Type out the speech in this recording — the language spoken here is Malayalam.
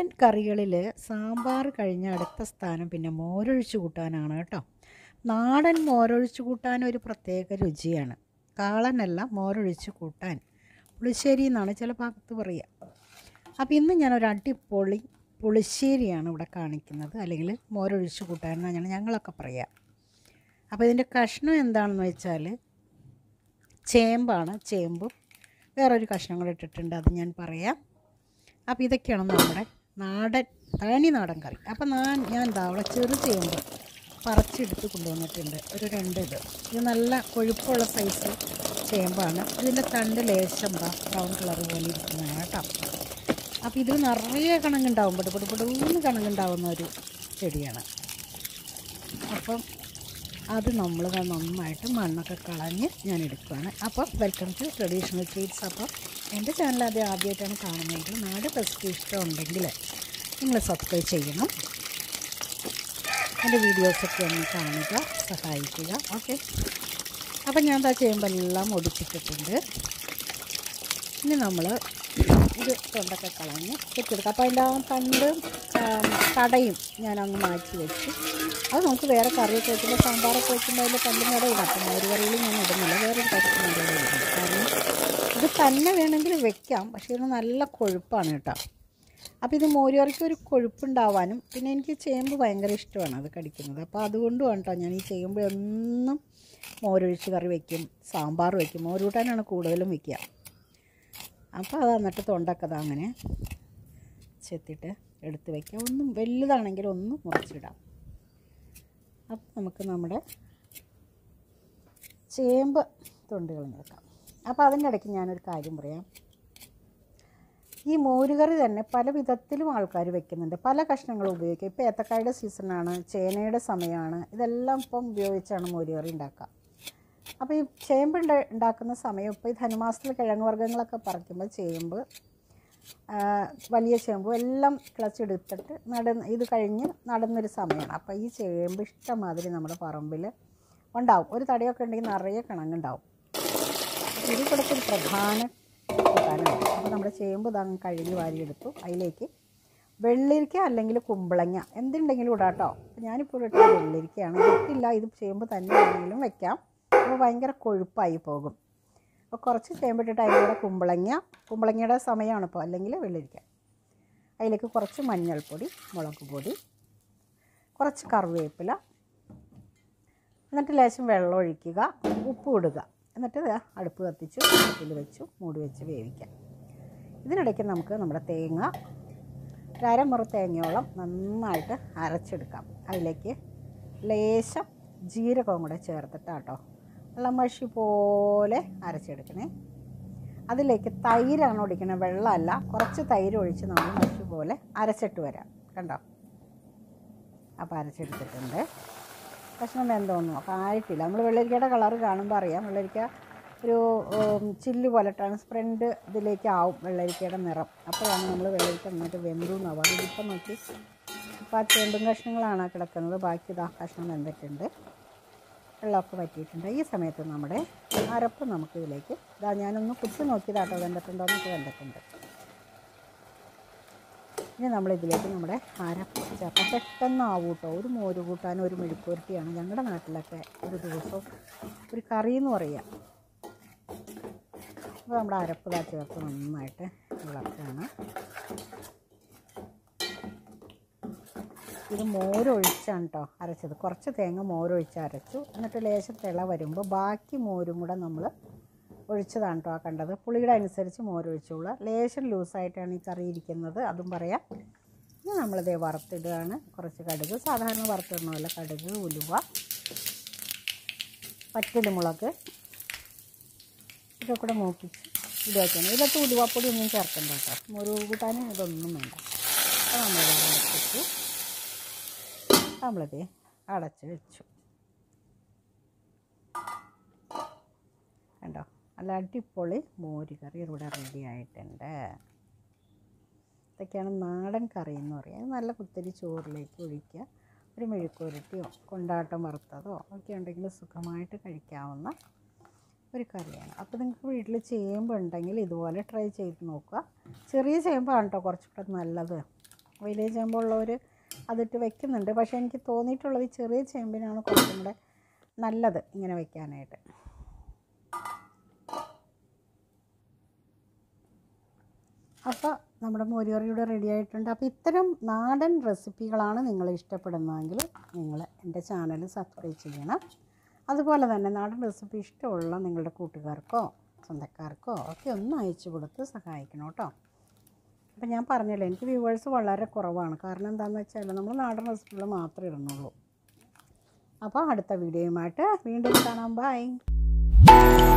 നാടൻ കറികളിൽ സാമ്പാർ കഴിഞ്ഞ അടുത്ത സ്ഥാനം പിന്നെ മോരൊഴിച്ച് കൂട്ടാനാണ് കേട്ടോ നാടൻ മോരൊഴിച്ച് കൂട്ടാൻ ഒരു പ്രത്യേക രുചിയാണ് കാളനല്ല മോരൊഴിച്ച് കൂട്ടാൻ പുളിശ്ശേരി എന്നാണ് ചില ഭാഗത്ത് പറയുക അപ്പോൾ ഇന്ന് ഞാനൊരു അടിപൊളി പുളിശ്ശേരിയാണ് ഇവിടെ കാണിക്കുന്നത് അല്ലെങ്കിൽ മോരൊഴിച്ച് കൂട്ടാൻ എന്നാണ് ഞങ്ങളൊക്കെ പറയുക അപ്പോൾ ഇതിൻ്റെ കഷ്ണം എന്താണെന്ന് വെച്ചാൽ ചേമ്പാണ് ചേമ്പും വേറൊരു കഷ്ണം കൂടെ ഇട്ടിട്ടുണ്ട് അത് ഞാൻ പറയാം അപ്പോൾ ഇതൊക്കെയാണ് നമ്മുടെ നാടൻ തനി നാടൻ കറി അപ്പോൾ ഞാൻ ഞാൻ എന്താ അവിടെ ചെറു ചേമ്പ് പറിച്ചെടുത്ത് കൊണ്ടുവന്നിട്ടുണ്ട് ഒരു രണ്ട് ഇത് ഇത് നല്ല കൊഴുപ്പുള്ള സൈസ് ചേമ്പാണ് ഇതിൻ്റെ തണ്ട് ലേശം എന്താ ബ്രൗൺ കളർ പോലെ ഇരിക്കുന്നതാണ് കേട്ടോ അപ്പോൾ ഇതിൽ നിറയെ കണങ്ങുണ്ടാവും പെടു പെടു പെടൂന്ന് കണങ്ങുണ്ടാവുന്ന ഒരു ചെടിയാണ് അപ്പം അത് നമ്മൾ നന്നായിട്ട് മണ്ണൊക്കെ കളഞ്ഞ് ഞാൻ എടുക്കുകയാണ് അപ്പോൾ വെൽക്കം ടു ട്രഡീഷണൽ ട്രീറ്റ്സ് അപ്പോൾ എൻ്റെ ചാനൽ അത് ആദ്യമായിട്ടാണ് കാണുന്നതെങ്കിൽ നാട് റെസിപ്പി ഇഷ്ടമുണ്ടെങ്കിൽ നിങ്ങൾ സബ്സ്ക്രൈബ് ചെയ്യണം എൻ്റെ വീഡിയോസൊക്കെ ഒന്ന് കാണുക സഹായിക്കുക ഓക്കെ അപ്പം ഞാൻ എന്താ ചെയ്യുമ്പോഴെല്ലാം ഒടിച്ചിട്ടിട്ടുണ്ട് ഇനി നമ്മൾ ഇത് തൊണ്ടൊക്കെ കളഞ്ഞ് വെച്ചെടുക്കാം അപ്പോൾ അതിൻ്റെ ആ തണ്ട് കടയും ഞാൻ അങ്ങ് മാറ്റി വെച്ച് അത് നമുക്ക് വേറെ കറിയൊക്കെ വെക്കുമ്പോൾ സാമ്പാറൊക്കെ വെക്കുമ്പോൾ അതിൽ തണ്ടും കട ഇടാം അപ്പം ഒരു കറിയിൽ ഞാൻ ഇടുന്നില്ല വേറൊരു കറിക്ക് വേണ്ടി ഇടുന്നു കാരണം ഇത് തന്നെ വേണമെങ്കിൽ വെക്കാം പക്ഷേ ഇത് നല്ല കൊഴുപ്പാണ് കേട്ടോ അപ്പോൾ ഇത് മോരുകറിക്ക് ഒരു കൊഴുപ്പുണ്ടാവാനും പിന്നെ എനിക്ക് ചേമ്പ് ഭയങ്കര ഇഷ്ടമാണ് അത് കടിക്കുന്നത് അപ്പോൾ അതുകൊണ്ടുമാണ് കേട്ടോ ഞാൻ ഈ ചേമ്പ് എന്നും മോരൊഴിച്ച് കറി വയ്ക്കും സാമ്പാർ വയ്ക്കും മോരൂട്ടാനാണ് കൂടുതലും വയ്ക്കുക അപ്പോൾ അത് എന്നിട്ട് തൊണ്ടൊക്കെ അത് അങ്ങനെ ചെത്തിട്ട് എടുത്ത് വയ്ക്കുക ഒന്നും വലുതാണെങ്കിൽ ഒന്ന് മുറിച്ചിടാം അപ്പം നമുക്ക് നമ്മുടെ ചേമ്പ് തൊണ്ടുകൾ നോക്കാം അപ്പോൾ അതിൻ്റെ ഇടയ്ക്ക് ഞാനൊരു കാര്യം പറയാം ഈ മോരുകറി തന്നെ പല വിധത്തിലും ആൾക്കാർ വെക്കുന്നുണ്ട് പല കഷ്ണങ്ങളും ഉപയോഗിക്കും ഇപ്പോൾ ഏത്തക്കായുടെ സീസണാണ് ചേനയുടെ സമയമാണ് ഇതെല്ലാം ഇപ്പം ഉപയോഗിച്ചാണ് മോരുകറി ഉണ്ടാക്കുക അപ്പോൾ ഈ ചേമ്പ് ഉണ്ട ഉണ്ടാക്കുന്ന സമയം ഇപ്പോൾ ഈ ധനുമാസത്തിൽ കിഴങ്ങ് വർഗ്ഗങ്ങളൊക്കെ പറിക്കുമ്പോൾ ചേമ്പ് ആ, വലിയ ചേമ്പും എല്ലാം കിളച്ചെടുത്തിട്ട് നട ഇത് കഴിഞ്ഞ് നടന്നൊരു സമയമാണ് അപ്പോൾ ഈ ചേമ്പ് ഇഷ്ടമാതിരി നമ്മുടെ പറമ്പിൽ ഉണ്ടാവും ഒരു തടിയൊക്കെ ഉണ്ടെങ്കിൽ നിറയെ കിണങ്ങുണ്ടാവും അപ്പോൾ ഇത് ഇവിടുത്തെ ഒരു പ്രധാന കൂട്ടാനാണ് അപ്പോൾ നമ്മുടെ ചേമ്പ് ഇതങ്ങ് കഴുകി വാരിയെടുത്തു അതിലേക്ക് വെള്ളരിക്ക അല്ലെങ്കിൽ കുമ്പളങ്ങ എന്തുണ്ടെങ്കിലും ഇടാം കേട്ടോ അപ്പോൾ ഞാനിപ്പോൾ ഇട്ട വെള്ളരിക്കയാണ് ഇതിട്ടില്ല ഇത് ചേമ്പ് തന്നെ ആണെങ്കിലും വെക്കാം അപ്പോൾ ഭയങ്കര കൊഴുപ്പായി പോകും അപ്പോൾ കുറച്ച് ചേമ്പിട്ടിട്ട് അതിൻ്റെ കൂടെ കുമ്പളങ്ങ കുമ്പളങ്ങയുടെ സമയമാണ് ഇപ്പോൾ അല്ലെങ്കിൽ വെള്ളരിക്ക അതിലേക്ക് കുറച്ച് മഞ്ഞൾപ്പൊടി മുളക് പൊടി കുറച്ച് കറിവേപ്പില എന്നിട്ട് ലേശം വെള്ളം ഒഴിക്കുക ഉപ്പ് ഇടുക എന്നിട്ട് ദേ അടുപ്പ് കത്തിച്ചു അടുപ്പിൽ വെച്ചു മൂടി വെച്ച് വേവിക്കാം ഇതിനിടയ്ക്ക് നമുക്ക് നമ്മുടെ തേങ്ങ ഒരു അരമുറി തേങ്ങയോളം നന്നായിട്ട് അരച്ചെടുക്കാം അതിലേക്ക് ലേശം ജീരകവും കൂടെ ചേർത്തിട്ടാട്ടോ നല്ല മഷി പോലെ അരച്ചെടുക്കണേ അതിലേക്ക് തൈരാണ് ഒടിക്കണത് വെള്ളമല്ല കുറച്ച് തൈര് ഒഴിച്ച് നമ്മൾ മഷി പോലെ അരച്ചിട്ട് വരാം കണ്ടോ അപ്പോൾ അരച്ചെടുത്തിട്ടുണ്ട് കഷ്ണം വെന്തോന്നു അപ്പോൾ ആയിട്ടില്ല നമ്മൾ വെള്ളരിക്കയുടെ കളറ് കാണുമ്പോൾ അറിയാം വെള്ളരിക്ക ഒരു ഉം, ചില്ല് പോലെ ട്രാൻസ്പെറൻറ്റ് ഇതിലേക്ക് ആവും വെള്ളരിക്കയുടെ നിറം അപ്പോഴാണ് നമ്മൾ വെള്ളരിക്ക നന്നായിട്ട് വെന്തു എന്നാവും അത് ഇതിപ്പം നോക്കി ഇപ്പോൾ ആ ചേമ്പും കഷ്ണങ്ങളാണ് കിടക്കുന്നത് ബാക്കി ഇതാ കഷ്ണം വെന്തിട്ടുണ്ട് വെള്ളമൊക്കെ വറ്റിയിട്ടുണ്ട് ഈ സമയത്ത് നമ്മുടെ അരപ്പ് നമുക്ക് ഇതിലേക്ക് ഇതാ ഞാനൊന്ന് കുത്തി നോക്കിയതാട്ടോ വെന്തിട്ടുണ്ടോ എന്നൊക്കെ വെന്തിട്ടുണ്ട് ഇനി നമ്മളിതിലേക്ക് നമ്മുടെ അരപ്പ് ചേർക്കാം പെട്ടെന്ന് ആവും കേട്ടോ ഒരു മോര് കൂട്ടാനും ഒരു മെഴുക്കുവരട്ടിയാണ് ഞങ്ങളുടെ നാട്ടിലൊക്കെ ഒരു ദിവസം ഒരു കറി എന്ന് പറയുക അപ്പോൾ നമ്മുടെ അരപ്പ് ഇതാ ചേർത്ത് നന്നായിട്ട് ഇളക്കുകയാണ് ഇത് മോരൊഴിച്ചാണ് കേട്ടോ അരച്ചത് കുറച്ച് തേങ്ങ മോരൊഴിച്ച് അരച്ചു എന്നിട്ട് ലേശം തിള വരുമ്പോൾ ബാക്കി മോരും കൂടെ നമ്മൾ ഒഴിച്ചതാണ് കേട്ടോ ആ കണ്ടത് പുളിയുടെ അനുസരിച്ച് മോരൊഴിച്ചോളുക ലേശം ലൂസായിട്ടാണ് ഈ കറി ഇരിക്കുന്നത് അതും പറയാം ഇനി നമ്മളിതേ വറുത്തിടുകയാണ് കുറച്ച് കടുക് സാധാരണ വറുത്തിടണമല്ല കടുക് ഉലുവ പച്ചമുളക് ഇതൊക്കെ കൂടെ മൂപ്പിച്ച് ഇതൊക്കെയാണ് ഇതിലത്ത് ഉലുവാപ്പൊടി ഒന്നും ചേർക്കണ്ട കേട്ടോ മോര് കൂട്ടാൻ ഇതൊന്നും വേണ്ട അപ്പോൾ നമ്മളിത് അടച്ചിട്ടു നമ്മളിത് അടച്ച് വെച്ചു കണ്ടോ നല്ല അടിപൊളി മോര് കറി ഇവിടെ റെഡി ആയിട്ടുണ്ട് ഇതൊക്കെയാണ് നാടൻ കറി എന്ന് പറയുക നല്ല കുത്തരി ചോറിലേക്ക് ഒഴിക്കുക ഒരു മെഴുക്കുരട്ടിയോ കൊണ്ടാട്ടം വറുത്തതോ ഒക്കെ ഉണ്ടെങ്കിൽ സുഖമായിട്ട് കഴിക്കാവുന്ന ഒരു കറിയാണ് അപ്പോൾ നിങ്ങൾക്ക് വീട്ടിൽ ചേമ്പ് ഉണ്ടെങ്കിൽ ഇതുപോലെ ട്രൈ ചെയ്ത് നോക്കുക ചെറിയ ചേമ്പാണ് കേട്ടോ കുറച്ചുകൂടെ നല്ലത് വലിയ ചേമ്പുള്ളവർ അതിട്ട് വെക്കുന്നുണ്ട് പക്ഷേ എനിക്ക് തോന്നിയിട്ടുള്ളത് ഈ ചെറിയ ചേമ്പിനാണ് കുറച്ചും കൂടെ നല്ലത് ഇങ്ങനെ വെക്കാനായിട്ട് അപ്പോൾ നമ്മുടെ മോരുകറിയുടെ റെഡി ആയിട്ടുണ്ട് അപ്പോൾ ഇത്തരം നാടൻ റെസിപ്പികളാണ് നിങ്ങൾ ഇഷ്ടപ്പെടുന്നതെങ്കിൽ നിങ്ങൾ എൻ്റെ ചാനൽ സബ്സ്ക്രൈബ് ചെയ്യണം അതുപോലെ തന്നെ നാടൻ റെസിപ്പി ഇഷ്ടമുള്ള നിങ്ങളുടെ കൂട്ടുകാർക്കോ സ്വന്തക്കാർക്കോ ഒക്കെ ഒന്ന് അയച്ചു കൊടുത്ത് സഹായിക്കണം കേട്ടോ അപ്പം ഞാൻ പറഞ്ഞല്ലോ എനിക്ക് വ്യൂവേഴ്സ് വളരെ കുറവാണ് കാരണം എന്താണെന്ന് വെച്ചാൽ നമ്മൾ നാടൻ റെസിപ്പികൾ മാത്രമേ ഇടുന്നുള്ളൂ അപ്പോൾ അടുത്ത വീഡിയോയുമായിട്ട് വീണ്ടും കാണാം ബൈ